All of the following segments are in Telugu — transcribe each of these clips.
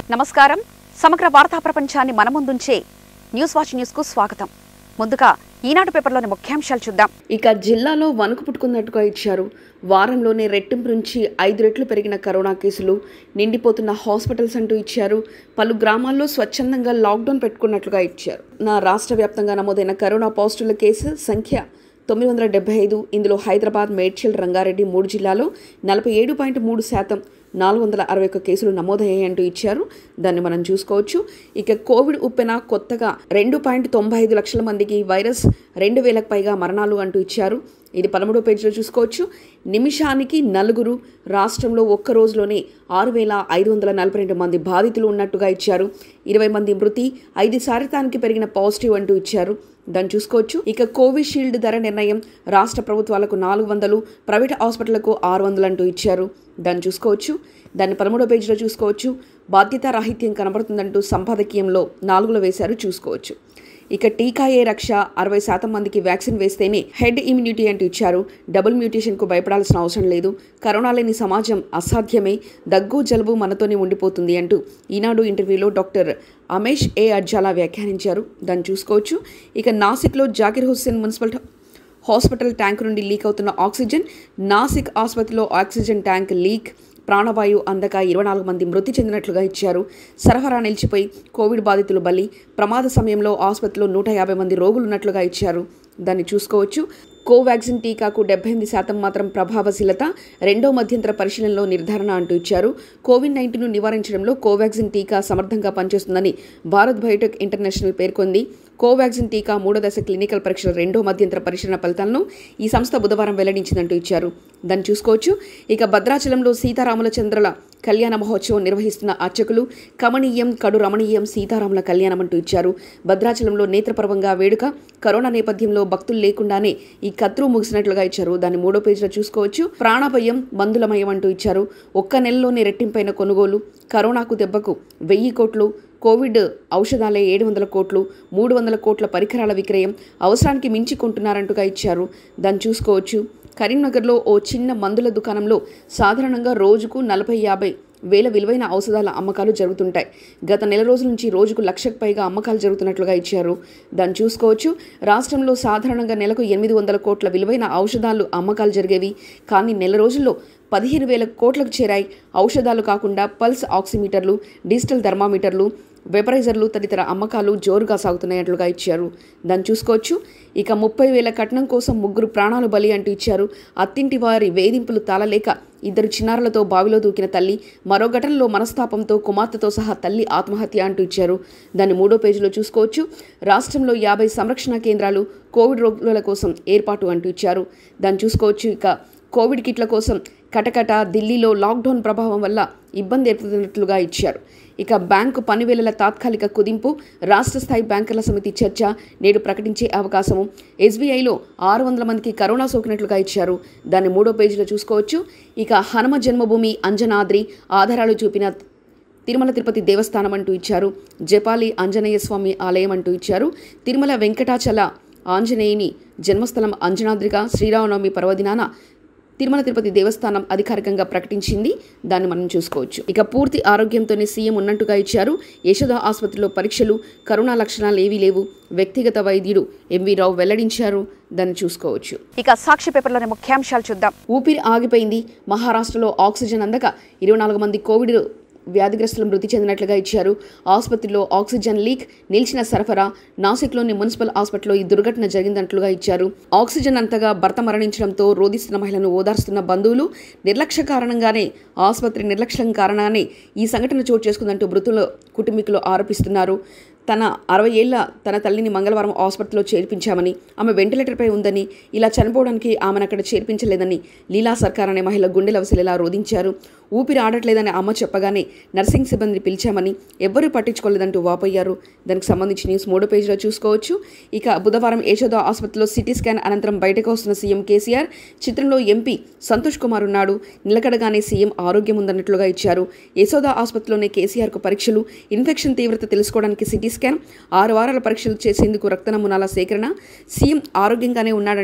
నమస్కారం సమగ్ర వార్తా ప్రపంచాన్ని మన ముందుంచే న్యూస్ వాచ్ న్యూస్ కు స్వాగతం ముందుగా ఈనాడు పేపర్లోని ముఖ్యాంశాలు చూద్దాం ఇక జిల్లాలో వణుకు పుట్టుకున్నట్టుగా ఇచ్చారు వారంలోనే రెట్టింపు నుంచి ఐదు రెట్లు పెరిగిన కరోనా కేసులు నిండిపోతున్న హాస్పిటల్స్ అంటూ ఇచ్చారు పలు గ్రామాల్లో స్వచ్ఛందంగా లాక్డౌన్ పెట్టుకున్నట్లుగా ఇచ్చారు నా రాష్ట్ర వ్యాప్తంగా నమోదైన కరోనా పాజిటివ్ల కేసు సంఖ్య తొమ్మిది వందల డెబ్బై ఐదు ఇందులో హైదరాబాద్ మేడ్చల్ రంగారెడ్డి మూడు జిల్లాలో నలభై ఏడు పాయింట్ మూడు శాతం నాలుగు వందల అరవై ఒక్క కేసులు నమోదయ్యాయి అంటూ ఇచ్చారు దాన్ని మనం చూసుకోవచ్చు ఇక కోవిడ్ ఉప్పెన కొత్తగా రెండు పాయింట్ తొంభై ఐదు లక్షల మందికి వైరస్ రెండు వేలకు పైగా మరణాలు అంటూ ఇచ్చారు ఇది పదమూడో పేజీలో చూసుకోవచ్చు నిమిషానికి నలుగురు రాష్ట్రంలో ఒక్క రోజులోనే ఆరు వేల ఐదు వందల నలభై రెండు మంది బాధితులు ఉన్నట్టుగా ఇచ్చారు ఇరవై మంది మృతి ఐదు శాతానికి పెరిగిన పాజిటివ్ అంటూ ఇచ్చారు దాన్ని చూసుకోవచ్చు ఇక కోవిషీల్డ్ ధర నిర్ణయం రాష్ట్ర ప్రభుత్వాలకు నాలుగు వందలు ప్రైవేట్ హాస్పిటళ్లకు ఆరు వందలు అంటూ ఇచ్చారు దాన్ని చూసుకోవచ్చు దాన్ని పదమూడో పేజీలో చూసుకోవచ్చు బాధ్యతారాహిత్యం కనబడుతుందంటూ సంపాదకీయంలో నాలుగులో వేశారు చూసుకోవచ్చు ఇక టీకాయే రక్ష అరవై శాతం మందికి వ్యాక్సిన్ వేస్తేనే హెడ్ ఇమ్యూనిటీ అంటూ ఇచ్చారు డబుల్ మ్యూటేషన్కు భయపడాల్సిన అవసరం లేదు కరోనా లేని సమాజం అసాధ్యమే దగ్గు జలుబు మనతోనే ఉండిపోతుంది అంటూ ఈనాడు ఇంటర్వ్యూలో డాక్టర్ అమేష్ ఏ అడ్జాలా వ్యాఖ్యానించారు దాన్ని చూసుకోవచ్చు ఇక నాసిక్లో Zakir Hussain municipal hospital tank నుండి లీక్ అవుతున్న ఆక్సిజన్ నాసిక్ ఆసుపత్రిలో ఆక్సిజన్ ట్యాంక్ లీక్ ప్రాణవాయు అందక ఇరవై నాలుగు మంది మృతి చెందినట్లుగా ఇచ్చారు సరఫరా నిలిచిపోయి కోవిడ్ బాధితులు బలి ప్రమాద సమయంలో ఆసుపత్రిలో నూట యాభై మంది రోగులు ఉన్నట్లుగా ఇచ్చారు దాన్ని చూసుకోవచ్చు కోవాక్సిన్ టీకాకు డెబ్బై ఎనిమిది శాతం మాత్రం ప్రభావశీలత రెండో మధ్యంతర పరిశీలనలో నిర్ధారణ అంటూ ఇచ్చారు కోవిడ్ నైన్టీన్ను నివారించడంలో కోవాక్సిన్ టీకా సమర్థంగా పనిచేస్తుందని భారత్ బయోటెక్ ఇంటర్నేషనల్ పేర్కొంది కోవాక్సిన్ టీకా మూడో దశ క్లినికల్ పరీక్షల రెండో మధ్యంతర పరిశీలన ఫలితాలను ఈ సంస్థ బుధవారం వెల్లడించిందంటూ ఇచ్చారు దాన్ని చూసుకోవచ్చు ఇక భద్రాచలంలో సీతారాముల చంద్రల కళ్యాణ మహోత్సవం నిర్వహిస్తున్న అర్చకులు కమనీయం కడు రమణీయం సీతారాముల కళ్యాణం అంటూ ఇచ్చారు భద్రాచలంలో నేత్రపర్వంగా వేడుక కరోనా నేపథ్యంలో భక్తులు లేకుండానే ఈ కత్రు ముగిసినట్లుగా ఇచ్చారు దాన్ని మూడో పేజీలో చూసుకోవచ్చు ప్రాణభయం మందులమయం అంటూ ఇచ్చారు ఒక్క నెలలోనే రెట్టింపైన కొనుగోలు కరోనాకు దెబ్బకు వెయ్యి కోట్లు కోవిడ్ ఔషధాలే ఏడు వందల కోట్లు మూడు వందల కోట్ల పరికరాల విక్రయం అవసరానికి మించి కొంటున్నారంటుగా ఇచ్చారు దాన్ని చూసుకోవచ్చు కరీంనగర్లో ఓ చిన్న మందుల దుకాణంలో సాధారణంగా రోజుకు నలభై యాభై వేల విలువైన ఔషధాల అమ్మకాలు జరుగుతుంటాయి గత నెల రోజుల నుంచి రోజుకు లక్షకు పైగా అమ్మకాలు జరుగుతున్నట్లుగా ఇచ్చారు దాన్ని చూసుకోవచ్చు రాష్ట్రంలో సాధారణంగా నెలకు ఎనిమిది వందల కోట్ల విలువైన ఔషధాలు అమ్మకాలు జరిగేవి కానీ నెల రోజుల్లో పదిహేను వేల కోట్లకు చేరాయి ఔషధాలు కాకుండా పల్స్ ఆక్సిమీటర్లు డిజిటల్ థర్మామీటర్లు వెపరైజర్లు తదితర అమ్మకాలు జోరుగా సాగుతున్నాయట్లుగా ఇచ్చారు దాన్ని చూసుకోవచ్చు ఇక ముప్పై వేల కట్నం కోసం ముగ్గురు ప్రాణాలు బలి అంటూ ఇచ్చారు అత్తింటి వారి వేధింపులు తాళలేక ఇద్దరు చిన్నారులతో బావిలో దూకిన తల్లి మరో ఘటనలో మనస్తాపంతో కుమార్తెతో సహా తల్లి ఆత్మహత్య అంటూ ఇచ్చారు దాన్ని మూడో పేజీలో చూసుకోవచ్చు రాష్ట్రంలో యాభై సంరక్షణ కేంద్రాలు కోవిడ్ రోగుల కోసం ఏర్పాటు అంటూ ఇచ్చారు దాన్ని చూసుకోవచ్చు ఇక కోవిడ్ కిట్ల కోసం కటకట ఢిల్లీలో లాక్డౌన్ ప్రభావం వల్ల ఇబ్బంది ఏర్పడుతున్నట్లుగా ఇచ్చారు ఇక బ్యాంకు పనివేళల తాత్కాలిక కుదింపు రాష్ట్ర స్థాయి బ్యాంకర్ల సమితి చర్చ నేడు ప్రకటించే అవకాశము ఎస్బీఐలో ఆరు వందల మందికి కరోనా సోకినట్లుగా ఇచ్చారు దాన్ని మూడో పేజీలో చూసుకోవచ్చు ఇక హనుమ జన్మభూమి అంజనాద్రి ఆధారాలు చూపిన తిరుమల తిరుపతి దేవస్థానం అంటూ ఇచ్చారు జపాలి ఆంజనేయ స్వామి ఆలయం అంటూ ఇచ్చారు తిరుమల వెంకటాచల ఆంజనేయుని జన్మస్థలం అంజనాద్రిగా శ్రీరామనవమి పర్వదినాన తిరుమల తిరుపతి దేవస్థానం అధికారికంగా ప్రకటించింది దాన్ని మనం చూసుకోవచ్చు ఇక పూర్తి ఆరోగ్యంతోనే సీఎం ఉన్నట్టుగా ఇచ్చారు యశోద ఆసుపత్రిలో పరీక్షలు కరోనా లక్షణాలు ఏవీ లేవు వ్యక్తిగత వైద్యుడు ఎంవి రావు వెల్లడించారు దాన్ని చూసుకోవచ్చు ఇక సాక్షి పేపర్లోని ముఖ్యాంశాలు చూద్దాం ఊపిరి ఆగిపోయింది మహారాష్ట్రలో ఆక్సిజన్ అందక ఇరవై నాలుగు మంది కోవిడ్ వ్యాధిగ్రస్తులు మృతి చెందినట్లుగా ఇచ్చారు ఆసుపత్రిలో ఆక్సిజన్ లీక్ నిలిచిన సరఫరా నాసిక్లోని మున్సిపల్ హాస్పిటల్లో ఈ దుర్ఘటన జరిగిందట్లుగా ఇచ్చారు ఆక్సిజన్ అంతగా భర్త మరణించడంతో రోధిస్తున్న మహిళను ఓదార్స్తున్న బంధువులు నిర్లక్ష్య కారణంగానే ఆసుపత్రి నిర్లక్ష్యం కారణంగానే ఈ సంఘటన చోటు చేసుకుందంటూ మృతుల కుటుంబీకులు ఆరోపిస్తున్నారు తన అరవై ఏళ్ల తన తల్లిని మంగళవారం ఆసుపత్రిలో చేర్పించామని ఆమె వెంటిలేటర్పై ఉందని ఇలా చనిపోవడానికి ఆమెను అక్కడ చేర్పించలేదని లీలా సర్కార్ అనే మహిళ గుండెలవసలేలా రోధించారు ఊపిరి ఆడట్లేదని అమ్మ చెప్పగానే నర్సింగ్ సిబ్బందిని పిలిచామని ఎవ్వరూ పట్టించుకోలేదంటూ వాపోయారు దానికి సంబంధించి న్యూస్ మూడో పేజీలో చూసుకోవచ్చు ఇక బుధవారం యశోద ఆసుపత్రిలో సిటీ స్కాన్ అనంతరం బయటకు వస్తున్న సీఎం కేసీఆర్ చిత్రంలో ఎంపీ సంతోష్ కుమార్ ఉన్నాడు నిలకడగానే సీఎం ఆరోగ్యం ఉందన్నట్లుగా ఇచ్చారు యశోద ఆసుపత్రిలోనే కేసీఆర్కు పరీక్షలు ఇన్ఫెక్షన్ తీవ్రత తెలుసుకోవడానికి సిటీ స్కాన్ ఆరు వారాల పరీక్షలు చేసేందుకు రక్త నమూనాల సేకరణ సీఎం ఆరోగ్యంగానే ఉన్నాడంటూ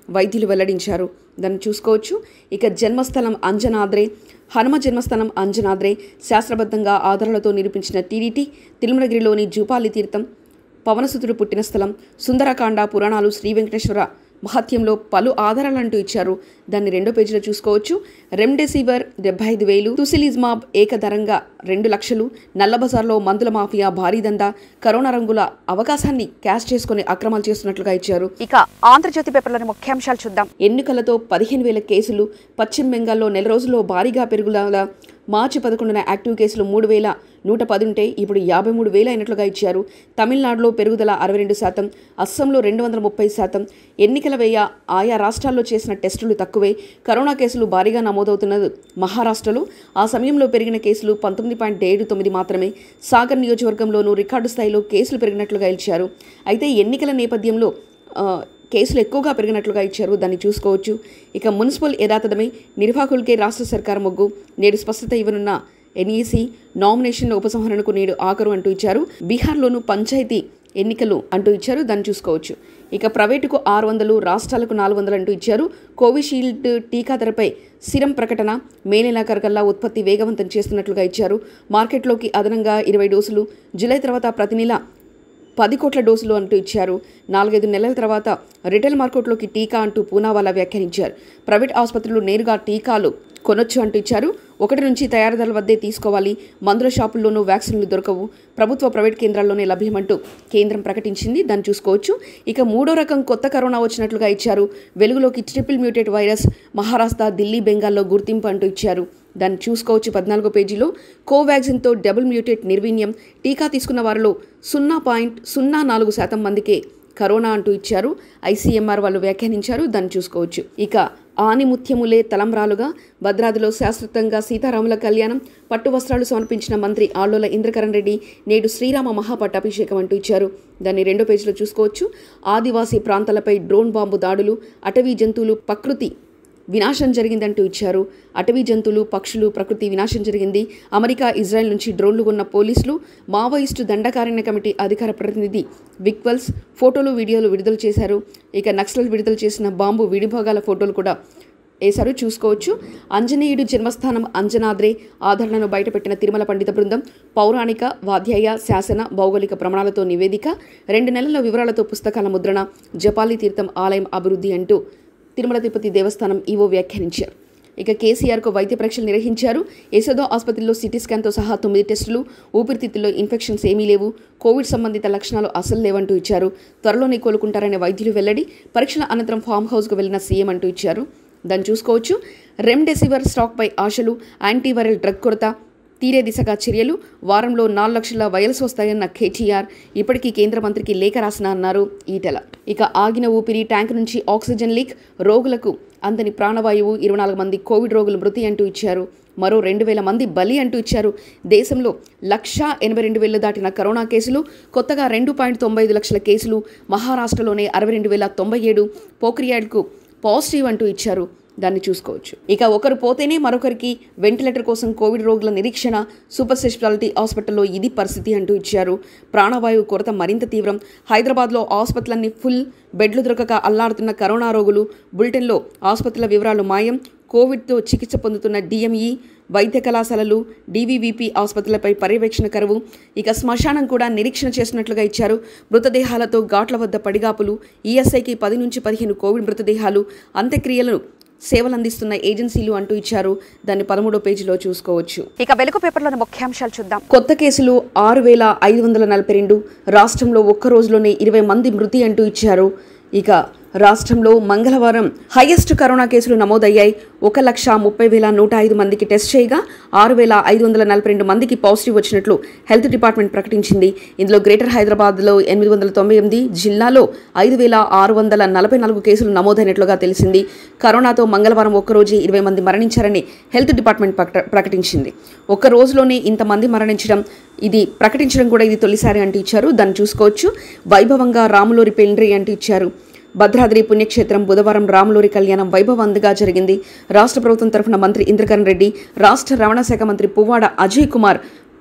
వైద్యులు వెల్లడించారు దాన్ని చూసుకోవచ్చు ఇక జన్మస్థలం అంజనాద్రే హనుమ జన్మస్థలం అంజనాద్రే శాస్త్రబద్ధంగా ఆధారాలతో నిరూపించిన టీడీటీ తిరుమలగిరిలోని జూపాలి తీర్థం పవనసుతుడు పుట్టిన స్థలం సుందరకాండ పురాణాలు శ్రీ వెంకటేశ్వర మహత్యంలో పలు ఆధారాలంటూ ఇచ్చారు దాన్ని రెండో పేజీలో చూసుకోవచ్చు రెమ్డెసివిర్ డెబ్బై ఐదు వేలు తుసిలిజ్మాబ్ ఏకధరంగా రెండు లక్షలు నల్లబజార్లో మందుల మాఫియా భారీ దందా కరోనా రంగుల అవకాశాన్ని క్యాష్ చేసుకుని అక్రమాలు చేస్తున్నట్లుగా ఇచ్చారు ఇక ఆంధ్రజ్యోతి పేపర్లోని ముఖ్యాంశాలు చూద్దాం ఎన్నికలతో పదిహేను వేల కేసులు పశ్చిమ బెంగాల్లో నెల రోజుల్లో భారీగా పెరుగుదల మార్చి పదకొండున యాక్టివ్ కేసులు మూడు వేల నూట పది ఉంటే ఇప్పుడు యాభై మూడు వేలు అయినట్లుగా ఇచ్చారు తమిళనాడులో పెరుగుదల అరవై రెండు శాతం అస్సాంలో రెండు వందల ముప్పై శాతం ఎన్నికల వేయ ఆయా రాష్ట్రాల్లో చేసిన టెస్టులు తక్కువే కరోనా కేసులు భారీగా నమోదవుతున్నది మహారాష్ట్రలో ఆ సమయంలో పెరిగిన కేసులు పంతొమ్మిది పాయింట్ ఏడు తొమ్మిది మాత్రమే సాగర్ నియోజకవర్గంలోనూ రికార్డు స్థాయిలో కేసులు పెరిగినట్లుగా ఇచ్చారు అయితే ఎన్నికల నేపథ్యంలో ఆ, కేసులు ఎక్కువగా పెరిగినట్లుగా ఇచ్చారు దాన్ని చూసుకోవచ్చు ఇక మున్సిపల్ యథాతథమే నిర్వాహకులకే రాష్ట్ర సర్కార్ మొగ్గు నేడు స్పష్టత ఇవ్వనున్న ఎన్ఈసి నామినేషన్ల ఉపసంహరణకు నేడు ఆఖరు అంటూ ఇచ్చారు బీహార్లోనూ పంచాయతీ ఎన్నికలు అంటూ ఇచ్చారు దాన్ని చూసుకోవచ్చు ఇక ప్రైవేటుకు ఆరు వందలు రాష్ట్రాలకు నాలుగు వందలు అంటూ ఇచ్చారు కోవిషీల్డ్ టీకా ధరపై సిరం ప్రకటన మే నెలాఖరుకల్లా ఉత్పత్తి వేగవంతం చేస్తున్నట్లుగా ఇచ్చారు మార్కెట్లోకి అదనంగా ఇరవై డోసులు జూలై తర్వాత ప్రతి నెల పది కోట్ల డోసులు అంటూ ఇచ్చారు నాలుగైదు నెలల తర్వాత రిటైల్ మార్కెట్లోకి టీకా అంటూ పూనావాలా వ్యాఖ్యానించారు ప్రైవేట్ ఆసుపత్రులు నేరుగా టీకాలు కొనొచ్చు అంటూ ఇచ్చారు ఒకటి నుంచి తయారీదారుల వద్దే తీసుకోవాలి మందుల షాపుల్లోనూ వ్యాక్సిన్లు దొరకవు ప్రభుత్వ ప్రైవేట్ కేంద్రాల్లోనే లభ్యమంటూ కేంద్రం ప్రకటించింది దాన్ని చూసుకోవచ్చు ఇక మూడో రకం కొత్త కరోనా వచ్చినట్లుగా ఇచ్చారు వెలుగులోకి triple mutate virus Maharashtra Delhi బెంగాల్లో గుర్తింపు అంటూ ఇచ్చారు దాన్ని చూసుకోవచ్చు పద్నాలుగో పేజీలో కోవాక్సిన్తో డబుల్ మ్యూటేట్ నిర్వీణ్యం టీకా తీసుకున్న వారిలో సున్నా పాయింట్ సున్నా నాలుగు శాతం మందికే కరోనా అంటూ ఇచ్చారు ఐసీఎంఆర్ వాళ్ళు వ్యాఖ్యానించారు దాన్ని చూసుకోవచ్చు ఇక ఆనిముత్యములే తలంబ్రాలుగా భద్రాద్రిలో శాశ్వతంగా సీతారాముల కళ్యాణం పట్టు వస్త్రాలు సమర్పించిన మంత్రి ఆళ్లోల ఇంద్రకరణ్ రెడ్డి నేడు శ్రీరామ మహాపట్టాభిషేకం అంటూ ఇచ్చారు దాన్ని రెండో పేజీలో చూసుకోవచ్చు ఆదివాసీ ప్రాంతాలపై డ్రోన్ బాంబు దాడులు అటవీ జంతువులు ప్రకృతి వినాశం జరిగిందంటూ ఇచ్చారు అటవీ జంతువులు పక్షులు ప్రకృతి వినాశం జరిగింది అమెరికా ఇజ్రాయెల్ నుంచి డ్రోన్లు కొన్న పోలీసులు మావోయిస్టు దండకారణ్య కమిటీ అధికార ప్రతినిధి విక్వల్స్ ఫోటోలు వీడియోలు విడుదల చేశారు ఇక నక్సల్ విడుదల చేసిన బాంబు విడిభాగాల ఫోటోలు కూడా వేశారు చూసుకోవచ్చు అంజనేయుడు జన్మస్థానం అంజనాద్రే ఆదరణను బయటపెట్టిన తిరుమల పండిత బృందం పౌరాణిక వాధ్యాయ శాసన భౌగోళిక ప్రమాణాలతో నివేదిక రెండు నెలల వివరాలతో పుస్తకాల ముద్రణ జపాలి తీర్థం ఆలయం అభివృద్ధి అంటూ తిరుమల తిరుపతి దేవస్థానం ఈవో వ్యాఖ్యానించారు ఇక కేసీఆర్కు వైద్య పరీక్షలు నిర్వహించారు యశోద ఆసుపత్రిలో సిటీ స్కాన్తో సహా తొమ్మిది టెస్టులు ఊపిరితిత్తుల్లో ఇన్ఫెక్షన్స్ ఏమీ లేవు కోవిడ్ సంబంధిత లక్షణాలు అసలు లేవంటూ ఇచ్చారు త్వరలోనే కోలుకుంటారనే వైద్యులు వెల్లడి పరీక్షల అనంతరం ఫామ్ హౌస్కు వెళ్లిన సీఎం అంటూ ఇచ్చారు దాన్ని చూసుకోవచ్చు రెమ్డెసివిర్ స్టాక్పై ఆశలు యాంటీవైరల్ డ్రగ్ కొరత తీరే దిశగా చర్యలు వారంలో నాలుగు లక్షల వయల్స్ వస్తాయన్న కేటీఆర్ ఇప్పటికీ కేంద్ర మంత్రికి లేఖ రాసిన అన్నారు ఈటెల ఇక ఆగిన ఊపిరి ట్యాంక్ నుంచి ఆక్సిజన్ లీక్ రోగులకు అందని ప్రాణవాయువు ఇరవై నాలుగు మంది కోవిడ్ రోగులు మృతి అంటూ ఇచ్చారు మరో రెండు వేల మంది బలి అంటూ ఇచ్చారు దేశంలో లక్షా ఎనభై రెండు వేలు దాటిన కరోనా కేసులు కొత్తగా రెండు పాయింట్ తొంభై ఐదు లక్షల కేసులు మహారాష్ట్రలోనే అరవై రెండు వేల తొంభై ఏడు పోక్రియాడ్కు పాజిటివ్ అంటూ ఇచ్చారు దాన్ని చూసుకోవచ్చు ఇక ఒకరు పోతేనే మరొకరికి వెంటిలేటర్ కోసం కోవిడ్ రోగుల నిరీక్షణ సూపర్ స్పెషాలిటీ హాస్పిటల్లో ఇది పరిస్థితి అంటూ ఇచ్చారు ప్రాణవాయువు కొరత మరింత తీవ్రం హైదరాబాద్లో ఆసుపత్రులన్నీ ఫుల్ బెడ్లు దొరకక అల్లాడుతున్న కరోనా రోగులు బులెటిన్లో ఆసుపత్రుల వివరాలు మాయం కోవిడ్తో చికిత్స పొందుతున్న డిఎంఈ వైద్య కళాశాలలు డీవీవీపీ ఆసుపత్రులపై పర్యవేక్షణ కరువు ఇక శ్మశానం కూడా నిరీక్షణ చేసినట్లుగా ఇచ్చారు మృతదేహాలతో ఘాట్ల వద్ద పడిగాపులు ఈఎస్ఐకి పది నుంచి పదిహేను కోవిడ్ మృతదేహాలు అంత్యక్రియలను సేవలు అందిస్తున్న ఏజెన్సీలు అంటూ ఇచ్చారు దాన్ని పదమూడో పేజీలో చూసుకోవచ్చు ఇక వెలుగు పేపర్లోని ముఖ్యాంశాలు చూద్దాం కొత్త కేసులు ఆరు వేల ఐదు వందల నలభై రెండు రాష్ట్రంలో ఒక్క రోజులోనే ఇరవై మంది మృతి అంటూ ఇచ్చారు ఇక రాష్ట్రంలో మంగళవారం హైయెస్ట్ కరోనా కేసులు నమోదయ్యాయి ఒక లక్ష ముప్పై వేల నూట ఐదు మందికి టెస్ట్ చేయగా ఆరు వేల ఐదు వందల నలభై రెండు మందికి పాజిటివ్ వచ్చినట్లు హెల్త్ డిపార్ట్మెంట్ ప్రకటించింది ఇందులో గ్రేటర్ హైదరాబాద్లో ఎనిమిది వందల తొంభై ఎనిమిది జిల్లాలో ఐదు వేల ఆరు వందల నలభై నాలుగు కేసులు నమోదైనట్లుగా తెలిసింది కరోనాతో మంగళవారం ఒక్కరోజే ఇరవై మంది మరణించారని హెల్త్ డిపార్ట్మెంట్ ప్రకట- ప్రకటించింది ఒక్క రోజులోనే ఇంతమంది మరణించడం ఇది ప్రకటించడం కూడా ఇది తొలిసారి అంటూ ఇచ్చారు దాన్ని చూసుకోవచ్చు వైభవంగా రాములోరి పెండ్రి అంటూ ఇచ్చారు భద్రాద్రి పుణ్యక్షేత్రం బుధవారం రాములూరి కళ్యాణం వైభవంతిగా జరిగింది రాష్ట్ర ప్రభుత్వం తరఫున మంత్రి ఇంద్రకరణ్ రెడ్డి రాష్ట్ర రవాణా శాఖ మంత్రి పువ్వాడ అజయ్ కుమార్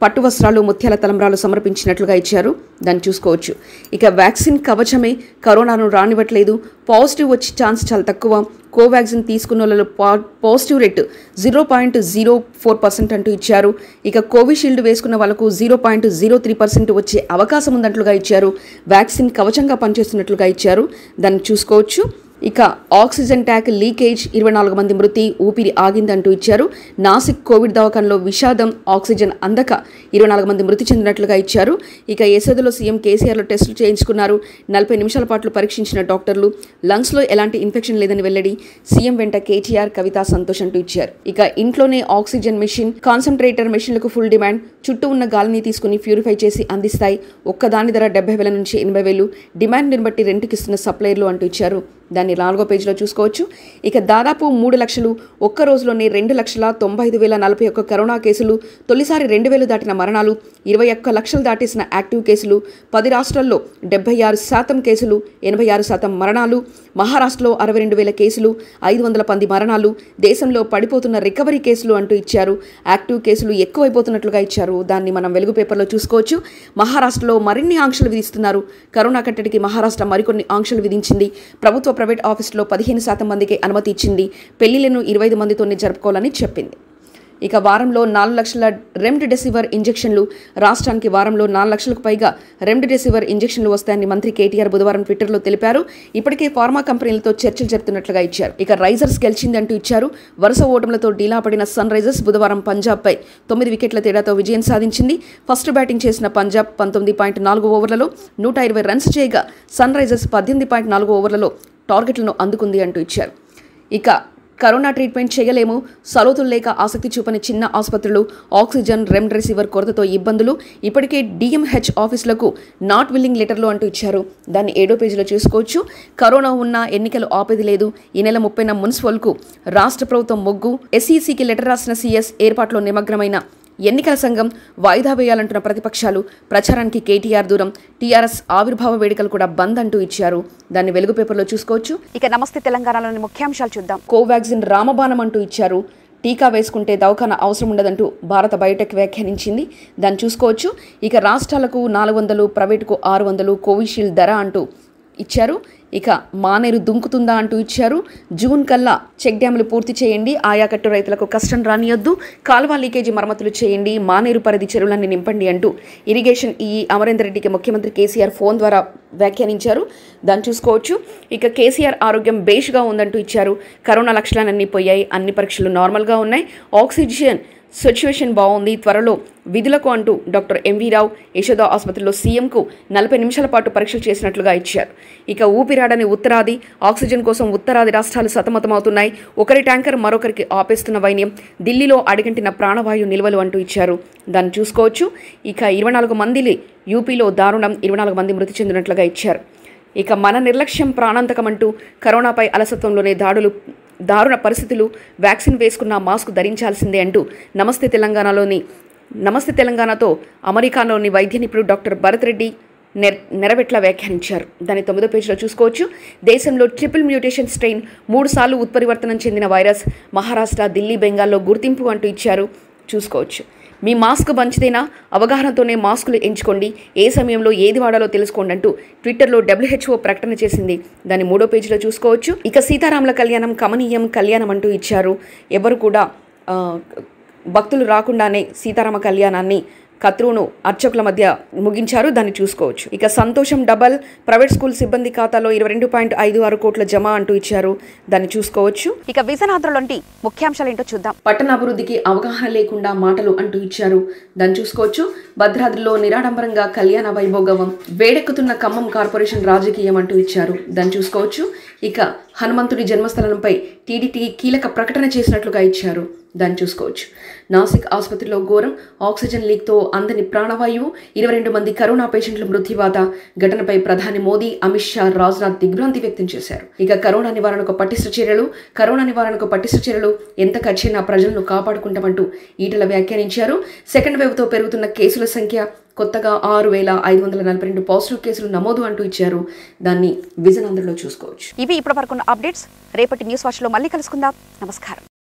పట్టు వస్త్రాలు ముత్యాల తలంబ్రాలు సమర్పించినట్లుగా ఇచ్చారు దాన్ని చూసుకోవచ్చు ఇక వ్యాక్సిన్ కవచమే కరోనాను రానివ్వట్లేదు పాజిటివ్ వచ్చే ఛాన్స్ చాలా తక్కువ కోవాక్సిన్ తీసుకున్న వాళ్ళలో పా- positive rate zero point zero four percent అంటూ ఇచ్చారు ఇక కోవిషీల్డ్ వేసుకున్న వాళ్ళకు zero point zero three percent వచ్చే అవకాశం ఉందంట్లుగా ఇచ్చారు వ్యాక్సిన్ కవచంగా పనిచేస్తున్నట్లుగా ఇచ్చారు దాన్ని చూసుకోవచ్చు ఇక ఆక్సిజన్ ట్యాంక్ లీకేజ్ ఇరవై నాలుగు మంది మృతి ఊపిరి ఆగిందంటూ ఇచ్చారు నాసిక్ కోవిడ్ దవాఖానలో విషాదం ఆక్సిజన్ అందక ఇరవై నాలుగు మంది మృతి చెందినట్లుగా ఇచ్చారు ఇక యశోదలో సీఎం కేసీఆర్లో టెస్టులు చేయించుకున్నారు నలభై నిమిషాల పాటు పరీక్షించిన డాక్టర్లు లంగ్స్లో ఎలాంటి ఇన్ఫెక్షన్ లేదని వెల్లడి సీఎం వెంట కేటీఆర్ కవిత సంతోష్ అంటూ ఇచ్చారు ఇక ఇంట్లోనే ఆక్సిజన్ మెషిన్ కాన్సన్ట్రేటర్ మెషిన్లకు ఫుల్ డిమాండ్ చుట్టూ ఉన్న గాలిని తీసుకుని ప్యూరిఫై చేసి అందిస్తాయి ఒక్కదాని ధర డెబ్బై వేల నుంచి ఎనభై వేలు డిమాండ్ని బట్టి రెంట్కి ఇస్తున్న సప్లైర్లు అంటూ ఇచ్చారు దాన్ని నాలుగో పేజీలో చూసుకోవచ్చు ఇక దాదాపు మూడు లక్షలు ఒక్క రోజులోనే రెండు లక్షల తొంభై ఐదు వేల నలభై ఒక్క కరోనా కేసులు తొలిసారి రెండు వేలు దాటిన మరణాలు ఇరవై ఒక్క లక్షలు దాటేసిన యాక్టివ్ కేసులు పది రాష్ట్రాల్లో డెబ్బై ఆరు శాతం కేసులు ఎనభై ఆరు శాతం మరణాలు మహారాష్ట్రలో అరవై రెండు వేల కేసులు ఐదు వందల పంది మరణాలు దేశంలో పడిపోతున్న రికవరీ కేసులు అంటూ ఇచ్చారు యాక్టివ్ కేసులు ఎక్కువైపోతున్నట్లుగా ఇచ్చారు దాన్ని మనం వెలుగు పేపర్లో చూసుకోవచ్చు మహారాష్ట్రలో మరిన్ని ఆంక్షలు విధిస్తున్నారు కరోనా కట్టడికి మహారాష్ట్ర మరికొన్ని ఆంక్షలు విధించింది ప్రభుత్వ ప్రైవేట్ ఆఫీసులో పదిహేను శాతం మందికి అనుమతి ఇచ్చింది పెళ్లిళ్లను ఇరవై ఐదు మందితోనే జరుపుకోవాలని చెప్పింది ఇక వారంలో నాలుగు లక్షల రెమ్డెసివిర్ ఇంజెక్షన్లు రాష్ట్రానికి వారంలో నాలుగు లక్షలకు పైగా రెమ్డెసివిర్ ఇంజెక్షన్లు వస్తాయని మంత్రి కేటీఆర్ బుధవారం ట్విట్టర్లో తెలిపారు ఇప్పటికే ఫార్మా కంపెనీలతో చర్చలు జరుపుతున్నట్లుగా ఇచ్చారు ఇక రైజర్స్ గెలిచిందంటూ ఇచ్చారు వరుస ఓటములతో డీలా పడిన సన్ రైజర్స్ బుధవారం పంజాబ్పై తొమ్మిది వికెట్ల తేడాతో విజయం సాధించింది ఫస్ట్ బ్యాటింగ్ చేసిన పంజాబ్ పంతొమ్మిది పాయింట్ నాలుగు ఓవర్లలో నూట ఇరవై రన్స్ చేయగా సన్ రైజర్స్ పద్దెనిమిది పాయింట్ నాలుగు ఓవర్లలో టార్గెట్లను అందుకుంది అంటూ ఇచ్చారు ఇక కరోనా ట్రీట్మెంట్ చేయలేము సలోతులు లేక ఆసక్తి చూపని చిన్న ఆసుపత్రులు ఆక్సిజన్ రెమ్డెసివిర్ కొరతతో ఇబ్బందులు ఇప్పటికే డిఎంహెచ్ ఆఫీసులకు నాట్ విల్లింగ్ లెటర్లు అంటూ ఇచ్చారు దాన్ని ఏడో పేజీలో చూసుకోవచ్చు కరోనా ఉన్న ఎన్నికలు ఆపేది లేదు ఈ నెల ముప్పైన మున్సిపల్కు రాష్ట్ర ప్రభుత్వం మొగ్గు ఎస్ఈసికి లెటర్ రాసిన సీఎస్ ఏర్పాట్లో నిమగ్నమైన ఎన్నికల సంఘం వాయిదా వేయాలంటున్న ప్రతిపక్షాలు ప్రచారానికి కేటీఆర్ దూరం టీఆర్ఎస్ ఆవిర్భావ వేడుకలు కూడా బంద్ అంటూ ఇచ్చారు దాన్ని వెలుగు పేపర్లో చూసుకోవచ్చు ఇక నమస్తే తెలంగాణలోని ముఖ్యాంశాలు చూద్దాం కోవాక్సిన్ రామబాణం అంటూ ఇచ్చారు టీకా వేసుకుంటే దవాఖాన అవసరం ఉండదంటూ భారత బయోటెక్ వ్యాఖ్యానించింది దాన్ని చూసుకోవచ్చు ఇక రాష్ట్రాలకు నాలుగు వందలు ప్రైవేటుకు ఆరు వందలు కోవిషీల్డ్ ధర అంటూ ఇచ్చారు ఇక మానేరు దుంకుతుందా అంటూ ఇచ్చారు జూన్ కల్లా చెక్ డ్యాములు పూర్తి చేయండి ఆయా కట్టు రైతులకు కష్టం రానియొద్దు కాలువ లీకేజీ మరమ్మతులు చేయండి మానేరు పరిధి చెరువులన్నీ నింపండి అంటూ ఇరిగేషన్ ఈ అమరేందర్ రెడ్డికి ముఖ్యమంత్రి కేసీఆర్ ఫోన్ ద్వారా వ్యాఖ్యానించారు దాన్ని చూసుకోవచ్చు ఇక కేసీఆర్ ఆరోగ్యం బేష్గా ఉందంటూ ఇచ్చారు కరోనా లక్షణాలన్నీ పోయాయి అన్ని పరీక్షలు నార్మల్గా ఉన్నాయి ఆక్సిజన్ సిచ్యువేషన్ బాగుంది త్వరలో విధులకు అంటూ డాక్టర్ ఎంవీ రావు యశోద ఆసుపత్రిలో సీఎంకు నలభై నిమిషాల పాటు పరీక్షలు చేసినట్లుగా ఇచ్చారు ఇక ఊపిరాడని ఉత్తరాది ఆక్సిజన్ కోసం ఉత్తరాది రాష్ట్రాలు సతమతమవుతున్నాయి ఒకరి ట్యాంకర్ మరొకరికి ఆపేస్తున్న వైన్యం ఢిల్లీలో అడిగంటిన ప్రాణవాయు నిల్వలు అంటూ ఇచ్చారు దాన్ని చూసుకోవచ్చు ఇక ఇరవై నాలుగు మంది యూపీలో దారుణం ఇరవై నాలుగు మంది మృతి చెందినట్లుగా ఇచ్చారు ఇక మన నిర్లక్ష్యం ప్రాణాంతకమంటూ కరోనాపై అలసత్వంలోనే దాడులు దారుణ పరిస్థితులు వ్యాక్సిన్ వేసుకున్న మాస్క్ ధరించాల్సిందే అంటూ నమస్తే తెలంగాణలోని నమస్తే తెలంగాణతో అమెరికాలోని వైద్య నిపుణుడు డాక్టర్ భరత్ రెడ్డి నెర్ నెరవెట్ల వ్యాఖ్యానించారు దాని తొమ్మిదో పేజీలో చూసుకోవచ్చు దేశంలో ట్రిపుల్ మ్యూటేషన్ స్ట్రెయిన్ మూడు సార్లు ఉత్పరివర్తనం చెందిన వైరస్ మహారాష్ట్ర ఢిల్లీ బెంగాల్లో గుర్తింపు అంటూ ఇచ్చారు చూసుకోవచ్చు మీ మాస్క్ మంచిదేనా అవగాహనతోనే మాస్కులు ఎంచుకోండి ఏ సమయంలో ఏది వాడాలో తెలుసుకోండి అంటూ ట్విట్టర్లో డబ్ల్యూహెచ్ఓ ప్రకటన చేసింది దాని మూడో పేజీలో చూసుకోవచ్చు ఇక సీతారాముల కళ్యాణం కమనీయం కళ్యాణం అంటూ ఇచ్చారు ఎవరు కూడా ఆ, భక్తులు రాకుండానే సీతారామ కళ్యాణాన్ని కత్రువును అర్చకుల మధ్య ముగించారు దాన్ని చూసుకోవచ్చు ఇక సంతోషం డబల్ ప్రైవేట్ స్కూల్ సిబ్బంది ఖాతాలో ఇరవై రెండు పాయింట్ ఐదు ఆరు కోట్ల జమ అంటూ ఇచ్చారు దాన్ని చూసుకోవచ్చు ఇక విజయనాథంలోని ముఖ్యాంశాలు ఏంటో చూద్దాం పట్టణాభివృద్ధికి అవగాహన లేకుండా మాటలు అంటూ ఇచ్చారు దాన్ని చూసుకోవచ్చు భద్రాద్రిలో నిరాడంబరంగా కళ్యాణ వైభోగవం వేడెక్కుతున్న ఖమ్మం కార్పొరేషన్ రాజకీయం అంటూ ఇచ్చారు దాన్ని చూసుకోవచ్చు ఇక హనుమంతుడి జన్మస్థలంపై టీడీటీ కీలక ప్రకటన చేసినట్లుగా ఇచ్చారు దాన్ని చూసుకోవచ్చు నాసిక్ ఆసుపత్రిలో ఘోరం ఆక్సిజన్ లీక్తో అందని ప్రాణవాయువు ఇరవై రెండు మంది కరోనా పేషెంట్ల మృత్యువాత ఘటనపై ప్రధాని మోదీ అమిత్ షా రాజ్నాథ్ దిగ్భ్రాంతి వ్యక్తం చేశారు ఇక కరోనా నివారణకు పటిష్ట చర్యలు కరోనా నివారణకు పటిష్ట చర్యలు ఎంత ఖర్చైనా ప్రజలను కాపాడుకుంటామంటూ ఈటల వ్యాఖ్యానించారు సెకండ్ వేవ్తో పెరుగుతున్న కేసుల సంఖ్య కొత్తగా ఆరు వేల ఐదు వందల నలభై రెండు పాజిటివ్ కేసులు నమోదు అంటూ ఇచ్చారు దాన్ని విజయనందలో చూసుకోవచ్చు ఇవి ఇప్పటి వరకున్న అప్డేట్స్ రేపటి న్యూస్ వాచ్లో మళ్ళీ కలుసుకుందాం నమస్కారం